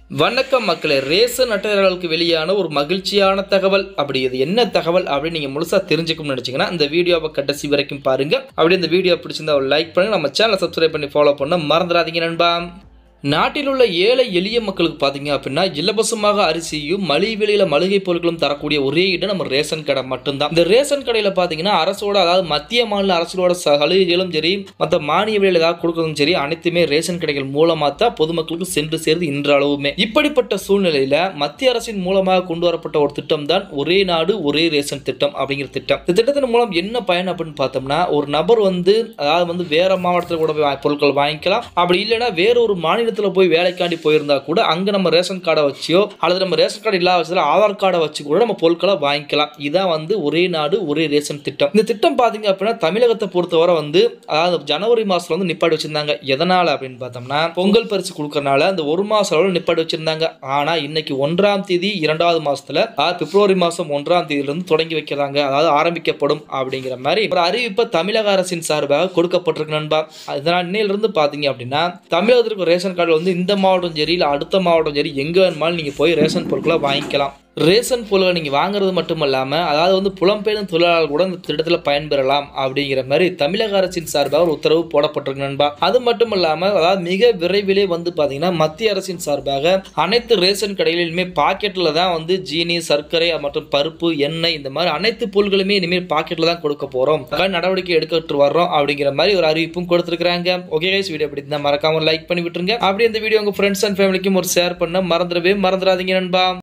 வணக்கம் மக்களே ரேசன் அட்டையாளர்களுக்கு வெளியான ஒரு மகிழ்ச்சியான தகவல் அப்படி இது என்ன தகவல் அப்படின்னு நீங்கள் முழுசாக தெரிஞ்சுக்கணும்னு நினச்சிங்கன்னா இந்த வீடியோவை கடைசி வரைக்கும் பாருங்க அப்படி இந்த வீடியோ பிடிச்சிருந்தா ஒரு லைக் பண்ணுங்க நம்ம சேனலை சப்ஸ்கிரைப் பண்ணி ஃபாலோ பண்ண மறந்துடாதீங்க நண்பா நாட்டில் உள்ள ஏழை எளிய மக்களுக்கு பார்த்தீங்க அப்படின்னா இலவசமாக அரிசியும் மலிவு விலையில மளிகை பொருட்களும் தரக்கூடிய ஒரே இடம் நம்ம ரேஷன் கடை மட்டும்தான் இந்த ரேஷன் கடையில் பார்த்தீங்கன்னா அரசோட அதாவது மத்திய மாநில அரசோட சலுகைகளும் சரி மற்ற மானிய விலையில் ஏதாவது கொடுக்கறதும் சரி அனைத்துமே ரேஷன் கடைகள் மூலமாக தான் பொதுமக்களுக்கு சென்று சேருது இன்றளவுமே இப்படிப்பட்ட சூழ்நிலையில மத்திய அரசின் மூலமாக கொண்டு வரப்பட்ட ஒரு திட்டம் தான் ஒரே நாடு ஒரே ரேஷன் திட்டம் அப்படிங்கிற திட்டம் இந்த திட்டத்தின் மூலம் என்ன பயன் அப்படின்னு பார்த்தோம்னா ஒரு நபர் வந்து அதாவது வந்து வேற மாவட்டத்தில் கூட போய் வா- பொருட்கள் வாங்கிக்கலாம் அப்படி இல்லைன்னா வேற ஒரு மாநிலத்தில் போய் வேலைக்காண்டி போயிருந்தா கூட அங்கே நம்ம ரேஷன் கார்டை வச்சியோ அல்லது நம்ம ரேஷன் கார்டு இல்லாத பட்சத்தில் ஆதார் கார்டை வச்சு கூட நம்ம பொருட்களை வாங்கிக்கலாம் இதான் வந்து ஒரே நாடு ஒரே ரேஷன் திட்டம் இந்த திட்டம் பார்த்தீங்க அப்படின்னா தமிழகத்தை பொறுத்தவரை வந்து அதாவது ஜனவரி மாசத்துல வந்து நிப்பாட்டி வச்சிருந்தாங்க எதனால அப்படின்னு பார்த்தோம்னா பொங்கல் பரிசு கொடுக்கறனால அந்த ஒரு மாசம் அளவு நிப்பாட்டி வச்சிருந்தாங்க ஆனா இன்னைக்கு ஒன்றாம் தேதி இரண்டாவது மாசத்துல அதாவது பிப்ரவரி மாசம் ஒன்றாம் தேதியில இருந்து தொடங்கி வைக்கிறாங்க அதாவது ஆரம்பிக்கப்படும் அப்படிங்கிற மாதிரி ஒரு அறிவிப்பை தமிழக அரசின் சார்பாக கொடுக்கப்பட்டிருக்கு நண்பா அதனால் இன்னையிலிருந்து பார்த்தீங்க அப்படின்னா தமிழகத்திற்கு ரேஷன் கார்டு வந்து இந்த மாவட்டம் சரி இல்லை அடுத்த மாவட்டம் சரி எங்கே வேணுமாலும் நீங்கள் போய் ரேஷன் பொருட்களை வாங்கிக்கலாம் ரேஷன் பொருட்களை நீங்கள் வாங்குறது மட்டும் இல்லாமல் அதாவது வந்து புலம்பெயரும் தொழிலாளர்கள் கூட இந்த திட்டத்தில் பயன்பெறலாம் அப்படிங்கிற மாதிரி தமிழக அரசின் சார்பாக ஒரு உத்தரவு போடப்பட்டிருக்கு நண்பா அது மட்டும் இல்லாமல் அதாவது மிக விரைவிலே வந்து பார்த்தீங்கன்னா மத்திய அரசின் சார்பாக அனைத்து ரேஷன் கடைகளிலுமே பாக்கெட்டில் தான் வந்து ஜீனி சர்க்கரை மற்றும் பருப்பு எண்ணெய் இந்த மாதிரி அனைத்து பொருட்களுமே இனிமேல் பாக்கெட்டில் தான் கொடுக்க போகிறோம் நடவடிக்கை எடுக்கிட்டு வர்றோம் அப்படிங்கிற மாதிரி ஒரு அறிவிப்பும் கொடுத்துருக்காங்க ஓகே கைஸ் வீடியோ பிடிச்சிருந்தா மறக்காம லைக் பண்ணி விட்டுருங்க அப்படியே இந்த வீடியோ உங்கள் ஃப்ரெண்ட்ஸ் அண்ட் ஃபேமிலிக்கும் ஒரு ஷேர் பண்ண மறந்துடவே மறந்துடாதீங்க நண்பா